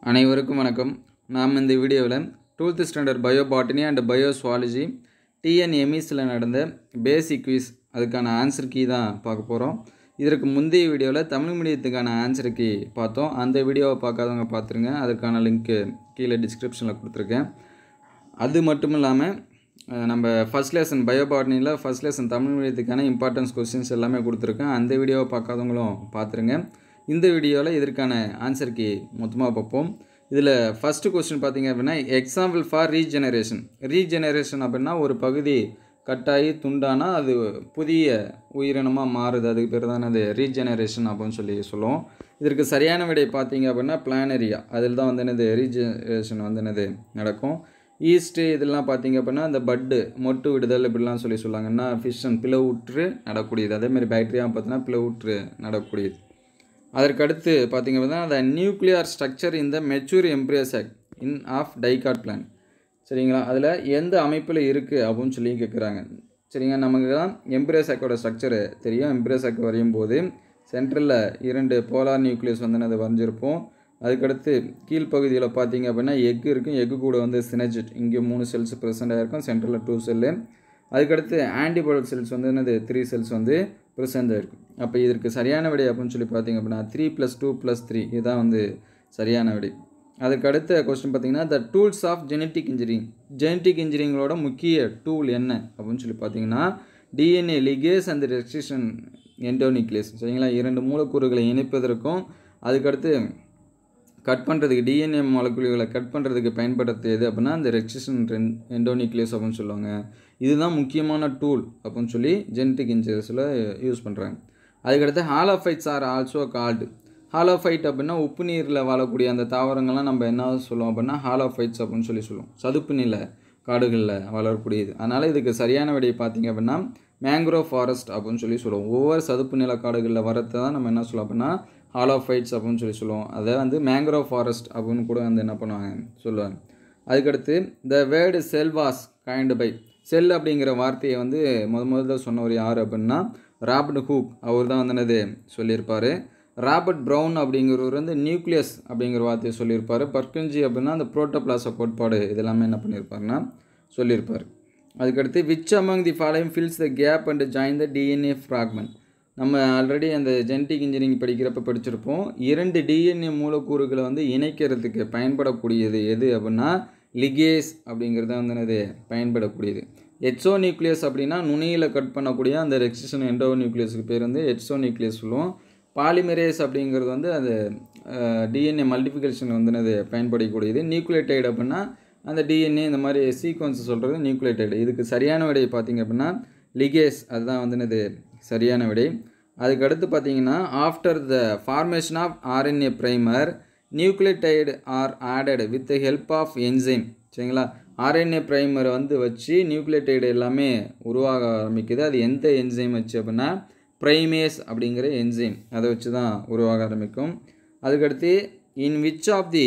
அனைவருக்கும் வணக்கம் நாம் இந்த வீடியோவில் twelfth standard bio botany and bio zoology டிஎன்எம்இஸில் நடந்த பேசிக் குவிஸ் அதுக்கான ஆன்சர் கீ தான் பார்க்க போகிறோம் இதற்கு முந்தைய வீடியோவில் தமிழ் மீடியத்துக்கான ஆன்சர் கீ பார்த்தோம் அந்த வீடியோவை பார்க்காதவங்க பார்த்துருங்க அதற்கான லிங்க்கு கீழே டிஸ்கிரிப்ஷனில் கொடுத்துருக்கேன் அது மட்டும் இல்லாமல் அஹ், நம்ம ஃபஸ்ட் லெசன் பயோபாட்னியில் ஃபஸ்ட் லெசன் தமிழ் மீடியத்துக்கான இம்பார்ட்டன்ஸ் கொஸ்டின்ஸ் எல்லாமே கொடுத்துருக்கேன் அந்த வீடியோவை பார்க்காதவங்களும் பார்த்துருங்க இந்த வீடியோவில் இதற்கான ஆன்சர் கீ மொத்தமாக பார்ப்போம் இதில் ஃபஸ்ட்டு கொஸ்டின் பார்த்தீங்க அப்படின்னா எக்ஸாம்பிள் ஃபார் ரீஜெனரேஷன் ரீஜெனரேஷன் அப்படின்னா ஒரு பகுதி கட்டாயி துண்டானா அது புதிய உயிரினமாக மாறுது அதுக்கு பேர் தான் அது ரீஜெனரேஷன் அப்படின்னு சொல்லி சொல்லுவோம் இதற்கு சரியான விடை பார்த்தீங்க அப்படின்னா பிளானரியா அதில் தான் வந்து என்னது ரீஜெனரேஷன் வந்து என்னது நடக்கும் ஈஸ்ட்டு இதெல்லாம் பார்த்தீங்க அப்படின்னா அந்த பட்டு மொட்டு விடுதல் இப்படிலாம் சொல்லி சொல்லுவாங்கன்னா ஃபிஷன் பிளவுற்று நடக்கூடியது அதேமாதிரி பாக்டீரியா பார்த்தீங்கன்னா பிளவுற்று நடக்கூடியது அதற்கடுத்து பார்த்தீங்க அப்படின்னா அந்த நியூக்ளியர் ஸ்ட்ரக்சர் இந்த mature embryo sac in of dicot plant சரிங்களா அதில் எந்த அமைப்பில் இருக்குது அப்படின்னு சொல்லி கேட்குறாங்க சரிங்க நமக்கு தான் எம்ப்ரியோசாக்கோட ஸ்ட்ரக்சர் தெரியும் எம்ப்ரியோசாக் வரையும் போது சென்ட்ரலில் இரண்டு போலார் நியூக்ளியஸ் வந்து அதை வரைஞ்சிருப்போம் அதுக்கடுத்து கீழ்ப்பகுதியில் பார்த்தீங்க அப்படின்னா எக்கு இருக்கும் எக்கு கூட வந்து சினஜெட் இங்கே மூணு செல்ஸ் ப்ரெசென்ட் ஆகிருக்கும் சென்டரில் டூ செல்லு அதுக்கடுத்து ஆன்டிபாயோட்டிக் செல்ஸ் வந்து என்னது த்ரீ செல்ஸ் வந்து ப்ரெசென்ட் ஆகிருக்கும் அப்போ இதற்கு சரியான விடை அப்படின்னு சொல்லி பார்த்தீங்க அப்படின்னா three plus two plus three இதுதான் வந்து சரியான விடை அதுக்கு அடுத்த கொஸ்டின் பார்த்தீங்கன்னா the tools of genetic engineering genetic இன்ஜினியரிங்களோட முக்கிய டூல் என்ன அப்படின்னு சொல்லி பார்த்தீங்கன்னா DNA ligase and restriction endonuclease சரிங்களா இரண்டு மூலக்கூறுகளை இணைப்பதற்கும் அதுக்கடுத்து கட் பண்ணுறதுக்கு டிஎன்ஏ மாலக்குழிகளை கட் பண்ணுறதுக்கு பயன்படுத்தியது அப்படின்னா அந்த ரெக்சிஷன் எண்டோனிக்ளியஸ் அப்படின்னு சொல்லுவாங்க இதுதான் முக்கியமான டூல் அப்படின்னு சொல்லி ஜெனட்டிக் இன்ஜினியர்ஸில் யூஸ் பண்ணுறாங்க அதுக்கடுத்து halophytes are also called halophyte அப்படின்னா உப்பு நீரில் வாழக்கூடிய அந்த தாவரங்கள்லாம் நம்ம என்ன சொல்லுவோம் அப்படின்னா ஹாலோஃபைட்ஸ் அப்படின்னு சொல்லி சொல்லுவோம் சதுப்பு நில காடுகளில் வளரக்கூடியது அதனால் இதுக்கு சரியான விடையை பார்த்தீங்க அப்படின்னா மேங்க்ரோவ் ஃபாரஸ்ட் அப்படின்னு சொல்லி சொல்லுவோம் ஒவ்வொரு சதுப்பு நில காடுகளில் வரத்தை தான் நம்ம என்ன சொல்லுவோம் அப்படின்னா ஹாலோஃபைட்ஸ் அப்படின்னு சொல்லி சொல்லுவோம் அதை வந்து மேங்க்ரோவ் ஃபாரஸ்ட் அப்படின்னு கூட வந்து என்ன பண்ணுவாங்க சொல்லுவாங்க அதுக்கடுத்து the word cell was coined by cell அப்படிங்கிற வார்த்தையை வந்து முத முதல்ல சொன்னவர் யார் அப்படின்னா ராபர்ட் ஹூக் அவர் தான் வந்து என்னது சொல்லியிருப்பார் ராபர்ட் ப்ரௌன் அப்படிங்கிறவர் வந்து நியூக்ளியஸ் அப்படிங்கிற வார்த்தையை சொல்லியிருப்பார் பர்கன்ஜி அப்படின்னா அந்த புரோட்டோபிளாச கோட்பாடு இதெல்லாமே என்ன பண்ணியிருப்பாருன்னா சொல்லியிருப்பார் அதுக்கடுத்து which among the following fills the gap and join the DNA fragment நம்ம ஆல்ரெடி அந்த ஜெனட்டிக் இன்ஜினியரிங் படிக்கிறப்ப படிச்சிருப்போம் இரண்டு டிஎன்ஏ மூலக்கூறுகளை வந்து இணைக்கிறதுக்கு பயன்படக்கூடியது எது அப்படின்னா லிகேஸ் அப்படிங்கிறது வந்து என்னது பயன்படக்கூடியது எட்ஸோ நியூக்ளியஸ் அப்படின்னா நுனியில் கட் பண்ணக்கூடிய அந்த ரெக்சிஷன் எண்டோ நியூக்ளியஸுக்கு பேர் வந்து எட்ஸோ நியூக்ளியஸ் சொல்லுவோம் பாலிமெரேஸ் அப்படிங்கிறது வந்து அது டிஎன்ஏ மல்டிஃபிகேஷன் வந்து என்னது பயன்படக்கூடியது நியூக்ளியோடைடு அப்படின்னா அந்த டிஎன்ஏ இந்த மாதிரி சீக்வன்ஸ் சொல்கிறது நியூக்ளியோடைடு இதுக்கு சரியான விடை பார்த்தீங்க அப்படின்னா லிகேஸ் அதுதான் வந்து என்னது சரியான விடை அதுக்கு அடுத்து பார்த்தீங்கன்னா after the formation of RNA primer nucleotide are added with the help of enzyme சரிங்களா ஆர்என்ஏ ப்ரைமரை வந்து வச்சு நியூக்ளியோடைடு எல்லாமே உருவாக ஆரம்பிக்குது அது எந்த என்சைம் வச்சு அப்படின்னா ப்ரைமேஸ் அப்படிங்கிற என்சைம் அதை வச்சு தான் உருவாக ஆரம்பிக்கும் அதுக்கடுத்து in which of the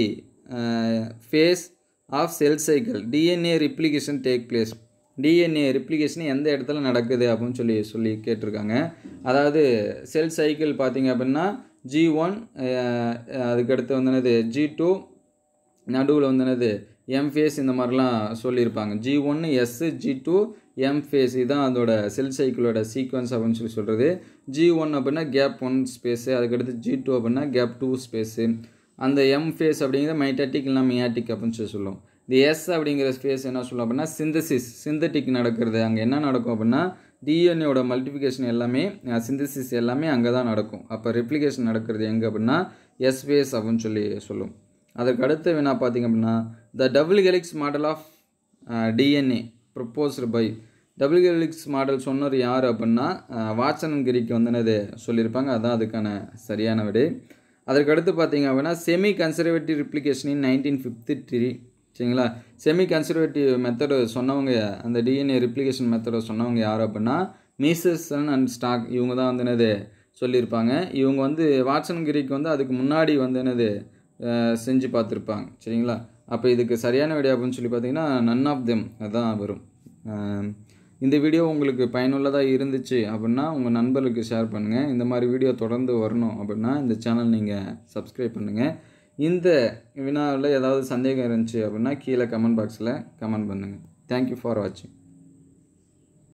phase of cell cycle DNA replication take place DNA replication எந்த இடத்துல நடக்குது அப்படின்னு சொல்லி சொல்லி கேட்டிருக்காங்க அதாவது செல் சைக்கிள் பார்த்தீங்க அப்படின்னா ஜி ஒன் அதுக்கடுத்து வந்து என்னது ஜி டூ நடுவில் வந்து என்னது எம் ஃபேஸ் இந்த மாதிரிலாம் சொல்லியிருப்பாங்க ஜி ஒன்று S G two M phase இதுதான் அதோட செல் சைக்கிளோட சீக்வன்ஸ் அப்படின்னு சொல்லி சொல்கிறது ஜி ஒன் அப்படின்னா கேப் ஒன் ஸ்பேஸு அதுக்கடுத்து ஜி டூ அப்படின்னா கேப் டூ ஸ்பேஸு அந்த எம் ஃபேஸ் அப்படிங்கிறது மைட்டாட்டிக் இல்லைனா மியாட்டிக் அப்படின்னு சொல்லி சொல்லுவோம் இந்த எஸ் அப்படிங்கிற ஸ்பேஸ் என்ன சொல்லுவோம் அப்படின்னா சிந்தசிஸ் சிந்தட்டிக் நடக்கிறது அங்கே என்ன நடக்கும் அப்படின்னா டிஎன்ஏவோட மல்டிஃபிகேஷன் எல்லாமே சிந்தசிஸ் எல்லாமே அங்கே தான் நடக்கும் அப்போ ரெப்ளிகேஷன் நடக்கிறது எங்கே அப்படின்னா எஸ் ஃபேஸ் அப்படின்னு சொல்லி சொல்லுவோம் அதற்கு அடுத்து வேணா பார்த்தீங்க அப்படின்னா the double helix model of DNA proposed by double helix model சொன்னவர் யார் அப்படின்னா வாட்சன் கிரிக்கு வந்து என்னது சொல்லியிருப்பாங்க அதான் அதுக்கான சரியான விடை அதற்கு அடுத்து பார்த்தீங்க அப்படின்னா semi conservative replication in nineteen fifty three சரிங்களா செமி கன்சர்வேட்டிவ் மெத்தடு சொன்னவங்க அந்த டிஎன்ஏ ரிப்ளிகேஷன் மெத்தடை சொன்னவங்க யார் அப்படின்னா மீசசன் அண்ட் ஸ்டாக் இவங்க தான் வந்து என்னது சொல்லியிருப்பாங்க இவங்க வந்து வாட்சன் கிரிக்கு வந்து அதுக்கு முன்னாடி வந்து என்னது செஞ்சு பார்த்துருப்பாங்க சரிங்களா அப்போ இதுக்கு சரியான விடை அப்படின்னு சொல்லி பார்த்தீங்கன்னா நன் ஆஃப் தெம் அதுதான் வரும் இந்த வீடியோ உங்களுக்கு பயனுள்ளதாக இருந்துச்சு அப்படின்னா உங்கள் நண்பர்களுக்கு ஷேர் பண்ணுங்கள் இந்த மாதிரி வீடியோ தொடர்ந்து வரணும் அப்படின்னா இந்த சேனல் நீங்கள் சப்ஸ்கிரைப் பண்ணுங்கள் இந்த வினாவில் ஏதாவது சந்தேகம் இருந்துச்சு அப்படின்னா கீழே கமெண்ட் பாக்ஸில் கமெண்ட் பண்ணுங்கள் தேங்க்யூ ஃபார் வாட்சிங்